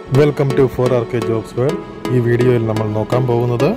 welcome to four R K jobs world ഈ വീഡിയോയിൽ നമ്മൾ നോക്കാൻ പോകുന്നത്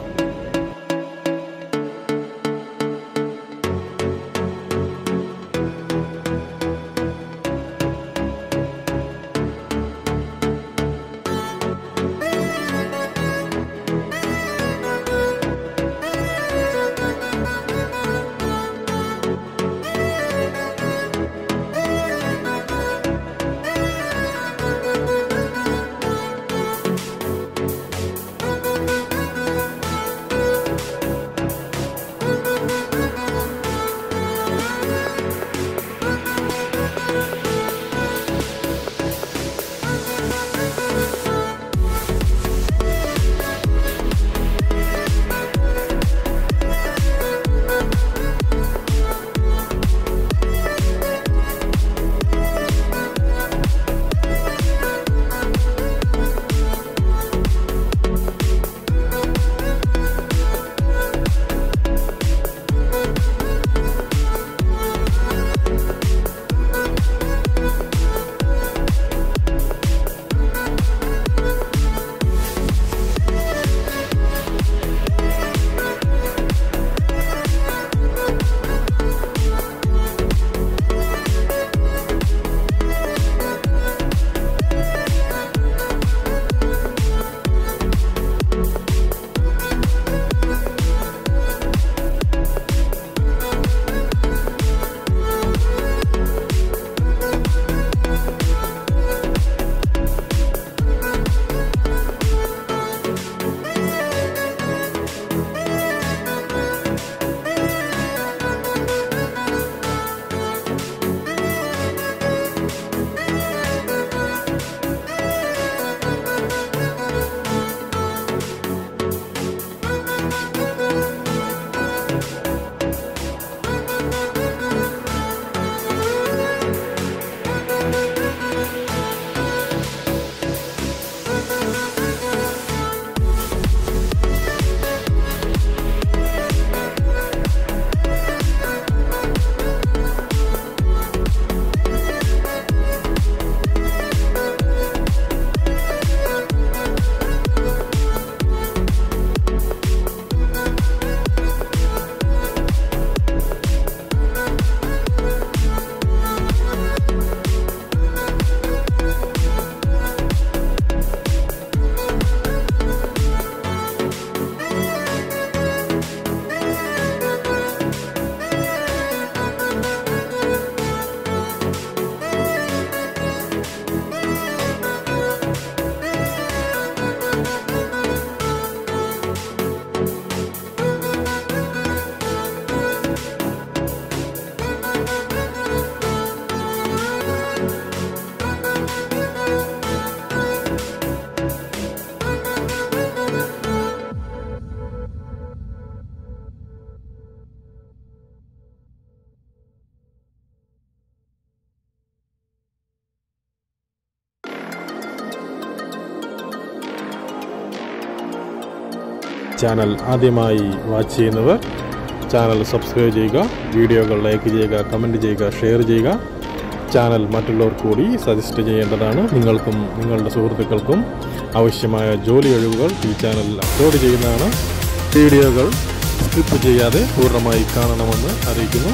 ചാനൽ ആദ്യമായി വാച്ച് ചെയ്യുന്നവർ ചാനൽ സബ്സ്ക്രൈബ് ചെയ്യുക വീഡിയോകൾ ലൈക്ക് ചെയ്യുക കമൻറ്റ് ചെയ്യുക ഷെയർ ചെയ്യുക ചാനൽ മറ്റുള്ളവർക്ക് കൂടി സജസ്റ്റ് ചെയ്യേണ്ടതാണ് നിങ്ങൾക്കും നിങ്ങളുടെ സുഹൃത്തുക്കൾക്കും ആവശ്യമായ ജോലി ഒഴിവുകൾ ഈ ചാനലിൽ അപ്ലോഡ് ചെയ്യുന്നതാണ് വീഡിയോകൾ സ്കിപ്പ് ചെയ്യാതെ പൂർണ്ണമായി കാണണമെന്ന് അറിയിക്കുന്നു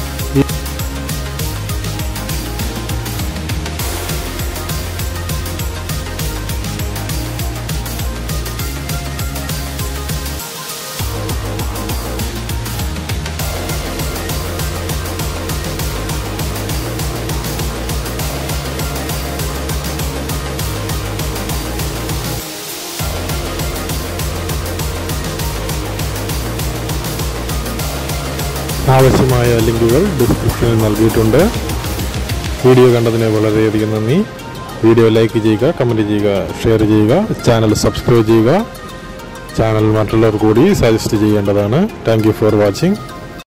ആവശ്യമായ ലിങ്കുകൾ ഡിസ്ക്രിപ്ഷനിൽ നൽകിയിട്ടുണ്ട് വീഡിയോ കണ്ടതിന് വളരെയധികം നന്ദി വീഡിയോ ലൈക്ക് ചെയ്യുക കമൻറ്റ് ചെയ്യുക ഷെയർ ചെയ്യുക ചാനൽ സബ്സ്ക്രൈബ് ചെയ്യുക ചാനൽ മറ്റുള്ളവർ കൂടി സജസ്റ്റ് ചെയ്യേണ്ടതാണ് താങ്ക് ഫോർ വാച്ചിങ്